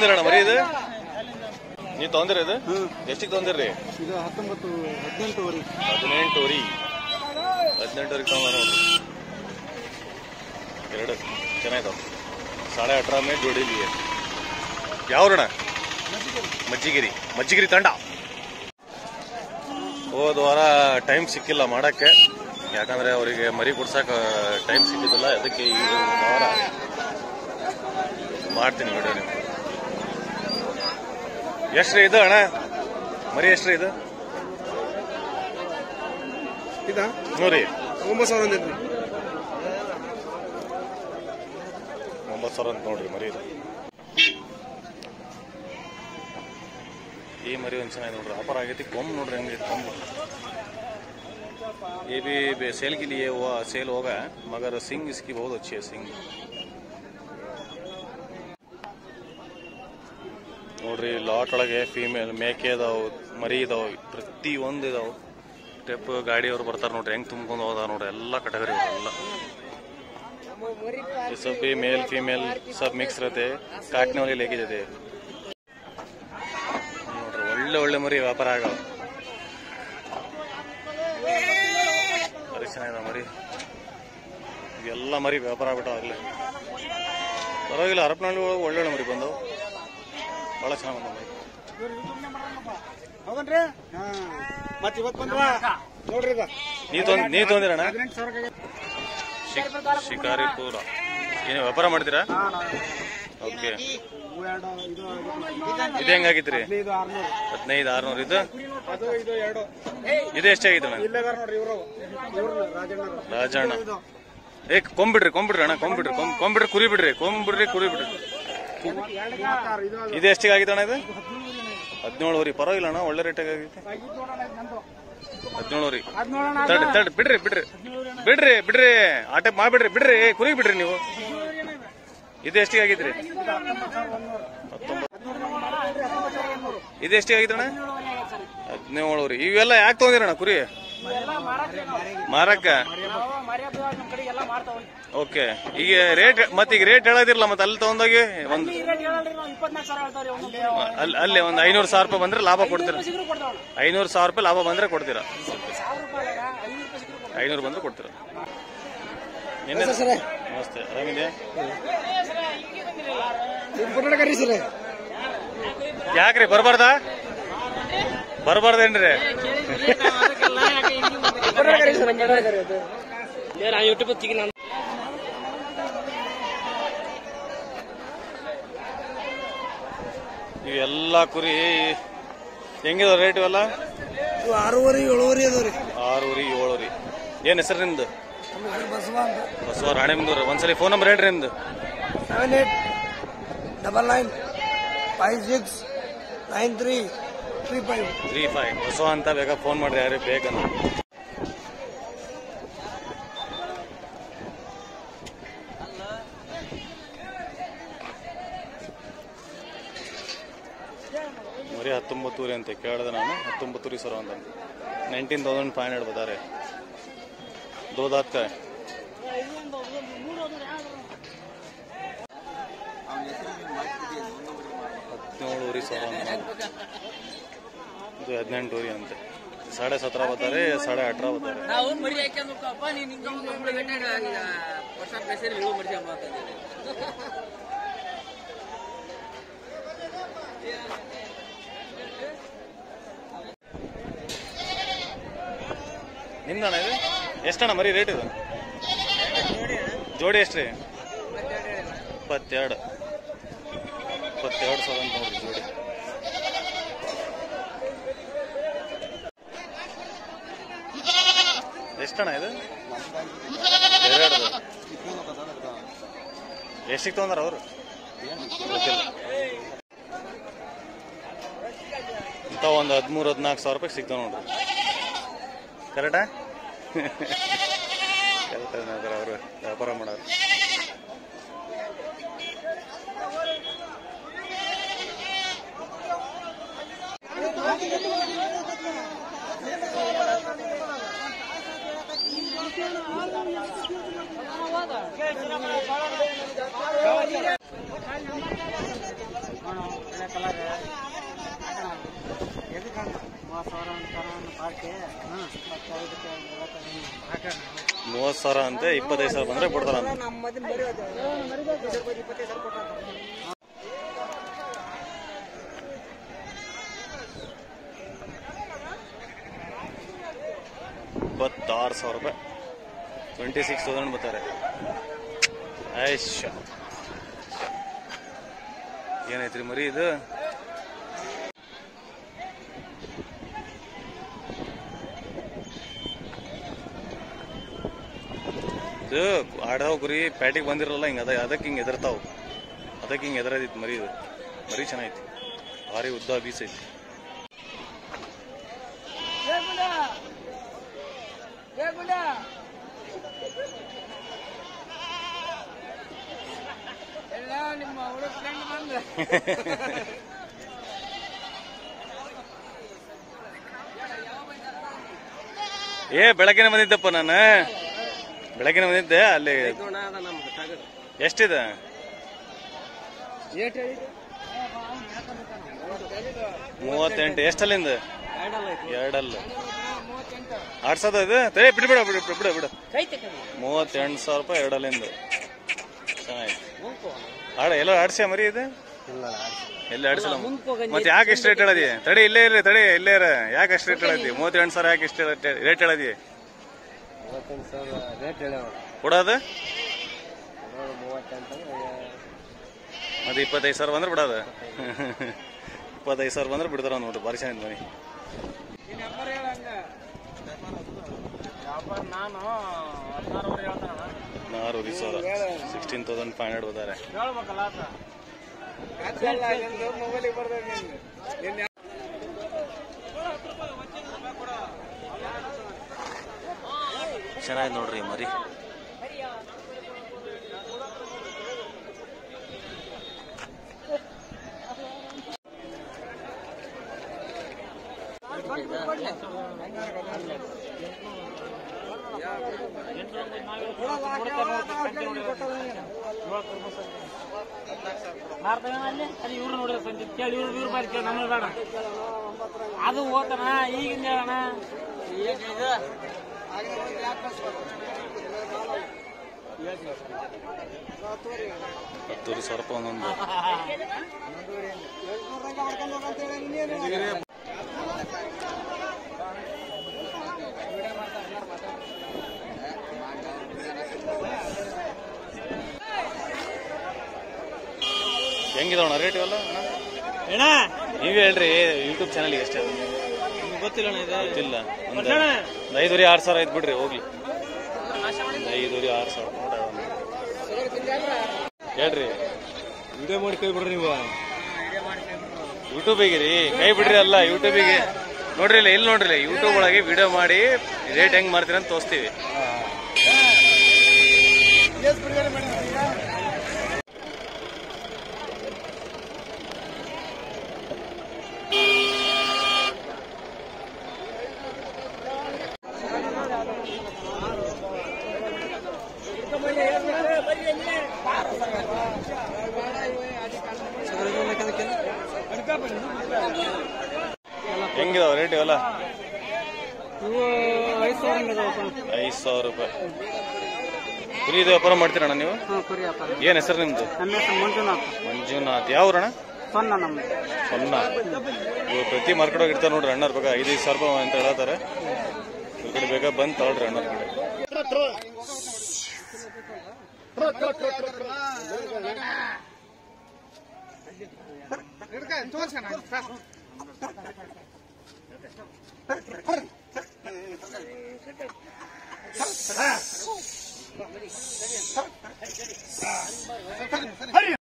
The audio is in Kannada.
ತೊಂದಿರಣ್ಣ ಮರಿ ಇದು ನೀವು ತೊಂದಿರ ಇದು ಎಷ್ಟಿಗೆ ತೊಂದಿರ್ರಿ ಇದು ಹತ್ತೊಂಬತ್ತು ಹದಿನೆಂಟುವರೆ ಹದಿನೆಂಟುವರಿ ಹದಿನೆಂಟುವರೆಗೆ ತೊಗೊಂಡ ನೋಡ್ರಿ ಎರಡು ಚೆನ್ನಾಗಿದಾವ ಸಾಡೆ ಅಠರ ಮೇ ಜೋಡಿಲಿ ಯಾವ್ರಣ ಮಜ್ಜಿಗಿರಿ ಮಜ್ಜಿಗಿರಿ ತಂಡ ಹೋದ ವಾರ ಟೈಮ್ ಸಿಕ್ಕಿಲ್ಲ ಮಾಡಕ್ಕೆ ಯಾಕಂದ್ರೆ ಅವರಿಗೆ ಮರಿ ಕೊಡ್ಸಕ ಟೈಮ್ ಸಿಕ್ಕಿದಿಲ್ಲ ಅದಕ್ಕೆ ಈ ವಾರ ಮಾಡ್ತೀನಿ ವಿಡಿಯೋ ನೀವು ಎಷ್ಟ್ರಿ ಇದು ಅಣ್ಣ ಮರಿ ಎಷ್ಟ್ರಿ ಇದು ಇದಾ ನೋಡ್ರಿ ಒಂಬತ್ತು ಸಾವಿರ ಅಂದಿದ್ರಿ ಒಂಬತ್ತು ಸಾವಿರ ಅಂತ ನೋಡ್ರಿ ಮರಿ ಇದು ಈ ಮರಿ ಒಂದು ಚೆನ್ನಾಗಿ ನೋಡ್ರಿ ಆಫರ್ ಆಗೈತಿ ಕೊಂಬ್ ನೋಡ್ರಿ ಹೆಂಗೈತಿ ಕೊಂಬ್ ये भी बे- सेल के लिए हुआ सेल होगा मगर सिंग इसकी बहुत अच्छी है सिंग ನೋಡ್ರಿ ಲಾಟ್ ಒಳಗೆ ಫೀಮೇಲ್ ಮೇಕೆ ಇದಾವು ಮರಿ ಇದಾವು ಪ್ರತಿ ಒಂದು ಇದಾವು ಸ್ಟೆಪ್ ಗಾಡಿಯವ್ರು ಬರ್ತಾರೆ ನೋಡ್ರಿ ಹೆಂಗ್ ತುಂಬ್ಕೊಂಡು ಹೋದ ನೋಡ್ರಿ ಎಲ್ಲ ಕಟಗರಿ ಎಲ್ಲ ये सब भी मेल फीमेल सब मिक्स रहते हैं काटने वाले लेके जाते हैं ನೋಡ್ರಿ ಒಳ್ಳೆ ಒಳ್ಳೆ ಮರಿ ವ್ಯಾಪಾರ ಆಗವ ಮರಿ ಚೆನ್ನಾಗಿದೆ ಮರಿ ಇವೆಲ್ಲ ಮರಿ ವ್ಯಾಪಾರ ಆಗ್ಬಿಟ್ಟು ಆಗ್ಲೇ ಪರವಾಗಿಲ್ಲ ಹರಪನಹಳ್ಳಿ ಒಳಗೆ ಒಳ್ಳೆ ಒಳ್ಳೆ ಮರಿ ಬಂದವು ಭಾಳ ಚೆನ್ನಾಗಿ ಬಂದವು ಮರಿ ಹೌದನ್ರಿ ಹಾ ಮತ್ತೆ ಇವತ್ತು ಬಂದ್ವಾ ನೋಡ್ರಿ ಇದು ನೀ ತೊಂದ್ ನೀ ತೊಂದಿರಣ್ಣ ಹದಿನೆಂಟು ಸಾವಿರ ಶಿಕ್- ಶಿಕಾರಿಪುರ ಏನು ವ್ಯಾಪಾರ ಮಾಡ್ತೀರಾ ಓಕೆ ಇವು ಎರಡು ಇದು ಇದು ಹೆಂಗಾಗಿತ್ರಿ ಹದಿನೈದು ಆರ್ನೂರು ಹದಿನೈದು ಆರ್ನೂರು ಇದು ಅದು ಇದು ಎರಡು ಇದು ಎಷ್ಟಾಗಿತ್ತು ಅಣ್ಣ ಇಲ್ಲದಾರ ನೋಡ್ರಿ ಇವರು ಇವ್ರು ರಾಜಣ್ಣರು ರಾಜಣ್ಣ ಇದು ಏ ಕೊಂಬಿಡ್ರಿ ಕೊಂಬಿಡ್ರಿ ಅಣ್ಣ ಕೊಂಬಿಡ್ರಿ ಕೊಂಬ್ ಕೊಂಬಿಡ್ರಿ ಕುರಿ ಬಿಡ್ರಿ ಕೊಂಬಿಡ್ರಿ ಕುರಿ ಬಿಡ್ರಿ ಮೂವತ್ತಾರು ಇದು ಇದು ಎಷ್ಟಿಗೆ ಆಗಿತ್ತು ಅಣ್ಣ ಇದು ಹದಿನೇಳುವರೆ ಪರವಾಗಿಲ್ಲ ಅಣ್ಣ ಒಳ್ಳೆ ರೇಟಾಗಿ ಆಗೈತೆ ಆಗಿದ್ದು ನೋಡೋಣ ಇದು ನಂದು ಹದಿನೇಳುವರೆ ಅದ್ ನೋಡೋಣ ತಡ್ರಿ ತಡ್ರಿ ಬಿಡ್ರಿ ಬಿಡ್ರಿ ಬಿಡ್ರಿ ಬಿಡ್ರಿ ಆಟ ಮಾಡ್ಬಿಡ್ರಿ ಬಿಡ್ರಿ ಏ, ಕುರಿ ಬಿಡ್ರಿ ನೀವು ಇದು ಎಷ್ಟಿಗೆ ಆಗಿದ್ರಿ ಹತ್ತೊಂಬತ್ತು ಇದು ಎಷ್ಟಿಗೆ ಆಗಿತ್ತು ಅಣ್ಣ ಹದಿನೇಳುವರೆ ಇವೆಲ್ಲ ಯಾಕೆ ತೊಗೊಂದಿರಣ್ಣ ಕುರಿ ಮಾರಕ್ಕ ಓಕೆ ಈಗ ರೇಟ್ ಮತ್ತೆ ಈಗ ರೇಟ್ ಹೇಳೋದಿರಲ್ಲ ಮತ್ತೆ ಅಲ್ಲಿ ತಗೊಂಡೋಗಿ ಒಂದು ಅಲ್ಲಿ ಅಲ್ಲೇ ಒಂದು ಐನೂರು ಸಾವಿರ ರೂಪಾಯಿ ಬಂದ್ರೆ ಲಾಭ ಕೊಡ್ತೀರಾ ಐನೂರು ಸಾವಿರ ರೂಪಾಯಿ ಲಾಭ ಬಂದ್ರೆ ಕೊಡ್ತೀರಾ ಐನೂರು ಬಂದ್ರೆ ಕೊಡ್ತೀರಾ ನಿನ್ನೆ ನಮಸ್ತೆ ಆರಾಮಿದೆ ಫೋಟೋ ಕರೀ ಸರ್ ಯಾಕ್ರಿ ಬರಬಾರ್ದ ಬರಬಾರ್ದೇನ್ರಿ ಯೂಟ್ಯೂಬ್ ತೆಗಿ ನಾನು ಇವೆಲ್ಲ ಕುರಿ ಹೆಂಗಿದಾವ ರೇಟ್ ಇವೆಲ್ಲ ಆರೂವರೆ ಏಳುವರೆ ಅದಾವ್ರಿ ಆರೂರಿ ಏಳುರಿ ಏನ್ ಹೆಸರು ನಿಮ್ದು ಬಸವ ಅಂತ ಬಸವ ರಾಣೆಬೆಂದೂರು ಒಂದ್ಸಲಿ ಫೋನ್ ನಂಬರ್ ಹೇಳ್ರಿ ನಿಮ್ದು seven eight double nine five six nine three three five three five Basava ಅಂತ ಬೇಗ ಫೋನ್ ಮಾಡ್ರಿ ಯಾರೇ ಬೇಗ ಮರಿ ಹತ್ತೊಂಬತ್ತೂರಿ ಅಂತ ಕೇಳಿದೆ ನಾನು ಹತ್ತೊಂಬತ್ತೂರಿ ಸರ್ ಅಂತ ನೈನ್ಟೀನ್ ತೌಸಂಡ್ ಫೈವ್ ಹಂಡ್ರೆಡ್ ಬತಾರೆ दो दांत का है ಹದಿನೇಳುವರೆ ಸಾವಿರ ಅಂತ. ಇದು ಹದಿನೆಂಟುವರೆ ಅಂತೆ ಸಾಡೆ ಸತ್ರ ಬರ್ತಾರೆ ಸಾಡೆ ಅಠರ ಬರ್ತಾರೆ ನಾವು ಮರಿ ಹಾಕ್ಯಪ್ಪ ನೀನ್ ಹಿಂಗ ಒಬ್ಳು ಗಂಟೆ ವರ್ಷ ಮೆಸೇಜ್ ಇಳು ಮರಿ ಅಮ್ಮ ಅಂತಂದಿರಿ ನಿಮ್ದಣ್ಣ ಇದು ಎಷ್ಟಣ್ಣ ಮರಿ ರೇಟ್ ಇದು ಜೋಡಿ ಎಷ್ಟ್ರಿ ಇಪ್ಪತ್ತೆರಡು ಇಪ್ಪತ್ತೆರಡು ಸಾವಿರ ಅಂತ ನೋಡ್ರಿ ಜೋಡಿ ಎಷ್ಟಣ್ಣ ಇದು ಎರಡು ಎಷ್ಟಿಗೆ ತೊಗೊಂಡಾರ ಅವರು ಗೊತ್ತಿಲ್ಲ ಇಂಥ ಒಂದು ಹದಿಮೂರು ಹದಿನಾಲ್ಕು ಸಾವಿರ ರೂಪಾಯಿ ಸಿಗ್ತಾವ ನೋಡ್ರಿ ಕರೆಕ್ಟಾ ಕರೆಕ್ಟ್ ಅವರು ವ್ಯಾಪಾರ ಮಾಡೋರು ಮೂವತ್ ಸಾವಿರ ಅಂತೆ ಇಪ್ಪತ್ತೈದು ಸಾವಿರ ಬಂದ್ರೆ ಬಿಡ್ತಾರ ಅಂತ ನಮ್ಮ ಮದಿನ ಬರೀ ಅದು ಇಪ್ಪತ್ತೈದು ರೂಪಾಯಿ ಇಪ್ಪತ್ತೈದು ಸಾವಿರ ಕೊಟ್ಟಾರ ಇಪ್ಪತ್ತಾರು ಸಾವಿರ ರೂಪಾಯಿ ಟ್ವೆಂಟಿ ಸಿಕ್ಸ್ ತೌಸಂಡ್ ಬರ್ತಾರೆ ಐಶ್ ಏನೈತ್ರಿ ಮರಿ ಇದು ಇದು ಆಡಾವ್ ಗುರಿ ಪ್ಯಾಟಿಗೆ ಬಂದಿರಲ್ಲ ಹಿಂಗೆ ಅದ ಅದಕ್ಕೆ ಹಿಂಗೆ ಎದರ್ತಾವು ಅದಕ್ಕೆ ಹಿಂಗೆ ಎದರದಿತ್ತು ಮರಿ ಇದು ಮರಿ ಚೆನ್ನಾಗೈತಿ ಭಾರಿ ಉದ್ದ ಬೀಸ್ ಐತಿ ಎಲ್ಲ ನಿಮ್ಮ ಹುಡುಗ ಫ್ರೆಂಡ್ ಬಂದ ಏ ಬೆಳಗ್ಗೆನೆ ಬಂದಿದ್ದಪ್ಪ ನಾನು ಬೆಳಗ್ಗೆನೆ ಬಂದಿದ್ದೆ ಅಲ್ಲಿ ಎಷ್ಟಿದೆ ಮೂವತ್ತೆಂಟು ಎಷ್ಟಲ್ಲಿಂದ ಎರಡಲ್ಲ ಆಡ್ಸೋದ ಇದು ತೇ ಬಿಡ್ಬಿಡ ಬಿಡು ಬಿಡು ಬಿಡು ಬಿಡು ಮೂವತ್ತೆಂಟು ಸಾವಿರ ರೂಪಾಯಿ ಎರಡಲ್ಲಿಂದ ಚೆನ್ನಾಗಿತ್ತು ಆಡ ಎಲ್ಲ ಆಡ್ಸ್ಯಾ ಮರಿ ಇದು ಎಲ್ಲಿ ಆಡ್ಸಲ್ಲ ಮತ್ತೆ ಯಾಕೆ ಎಷ್ಟು ರೇಟ್ ಹೇಳದಿ ತಡಿ ಇಲ್ಲೇ ಇರ್ರಿ ತಡಿ ಇಲ್ಲೇ ಇರ ಯಾಕೆ ಅಷ್ಟು ರೇಟ್ ಹೇಳದಿ ಮೂವತ್ತೆಂಟು ಸಾವಿರ ಯಾಕೆ ಎಷ್ಟು ರೇಟ್ ಹೇಳದಿ ಕೊಡೋದು ಮತ್ತೆ ಇಪ್ಪತ್ತೈದು ಸಾವಿರ ಬಂದ್ರೆ ಬಿಡೋದು ಇಪ್ಪತ್ತೈದು ಸಾವಿರ ಬಂದ್ರೆ ಬಿಡ್ತಾರ ನೋಡ್ರಿ ಬಾರಿ ಚೆನ್ನಾಗಿ ಮನಿ ನಾನು ಹದಿನಾರುವರೆ ಹೇಳ್ತಾನ ನಾರೂರಿ ಸಾವಿರ ಸಿಕ್ಸ್ಟೀನ್ ತೌಸಂಡ್ ಫೈವ್ ಹಂಡ್ರೆಡ್ ಬರ್ತಾರೆ ಹೇಳ್ಬೇಕಲ್ಲ ಆತ ಮೊಬೈಲಿಗೆ ಬರ್ತಾರೆ ಚೆನ್ನಾಗಿ ನೋಡ್ರಿ ಮರಿ ಅಲ್ಲಿ ಅಲ್ಲಿ ಇವ್ರು ನೋಡಿದ್ರೆ ಸಂಜೆ ಕೇಳಿ ಇವ್ರು ಇವ್ರು ಬಾರಿ ಕೇಳಿ ನಮಗೆ ಬೇಡ ಅದು ಓತನ ಈಗಿಂದ ಹೇಳಣ ಹತ್ತೂರಿ ಸಾವಿರ ರೂಪಾಯಿ ಒಂದೊಂದು ಹೆಂಗಿದಾವಣ ರೇಟ್ ಇವೆಲ್ಲ ಏನ ನೀವೇ ಹೇಳ್ರಿ ಯೂಟ್ಯೂಬ್ ಚಾನಲ್ ಎಷ್ಟೇ ಅದು ಗೊತ್ತಿಲ್ಲ ಇದು ಗೊತ್ತಿಲ್ಲ ಒಂದು ಒಂದು ಐದೂರಿ ಆರು ಸಾವಿರ ಐದು ಬಿಡ್ರಿ ಹೋಗ್ಲಿ ಒಂದು ಐದೂರಿ ಆರು ಸಾವಿರ ನೋಡ ಹೇಳ್ರಿ ವಿಡಿಯೋ ಮಾಡಿ ಕೈ ಬಿಡ್ರಿ ನೀವು ಯೂಟ್ಯೂಬಿಗೆ ರೀ ಕೈ ಬಿಡ್ರಿ ಅಲ್ಲ ಯೂಟ್ಯೂಬಿಗೆ ನೋಡ್ರಿ ಇಲ್ಲ ಇಲ್ಲಿ ನೋಡ್ರಿ ಯೂಟ್ಯೂಬ್ ಒಳಗೆ ವಿಡಿಯೋ ಮಾಡಿ ರೇಟ್ ಹೆಂಗ್ ಮಾಡ್ತೀರ ಅಂತ ತೋರಿಸ್ತೀವಿ ಹೆಂಗಿದಾವ ರೇಟ್ ಇವೆಲ್ಲ ಇವು ಐದು ಸಾವಿರ ಐದು ಸಾವಿರ ರೂಪಾಯಿ ಕುರಿ ಇದು ವ್ಯಾಪಾರ ಮಾಡ್ತೀರಣ್ಣ ನೀವು ಹಾಂ ಕುರಿ ವ್ಯಾಪಾರ ಏನ್ ಹೆಸರು ನಿಮ್ದು ನನ್ನ ಹೆಸರು ಮಂಜುನಾಥ್ ಮಂಜುನಾಥ್ ಯಾವ್ರಣ ಸೊನ್ನ ನಮ್ದು ಸೊನ್ನ ಇವಾಗ ಪ್ರತಿ ಮಾರ್ಕೆಟ್ ಹೋಗಿ ಇರ್ತಾರೆ ನೋಡ್ರಿ ಅಣ್ಣಾರ್ ಬೇಕಾ ಐದೈದು ಸಾವಿರ ರೂಪಾಯಿ ಅಂತ ಹೇಳ್ತಾರೆ ಈ ಕಡೆ ಬೇಕಾ ಬಂದ್ ತಗೊಳ್ರಿ ಅಣ್ಣಾರ್ ಕಡೆ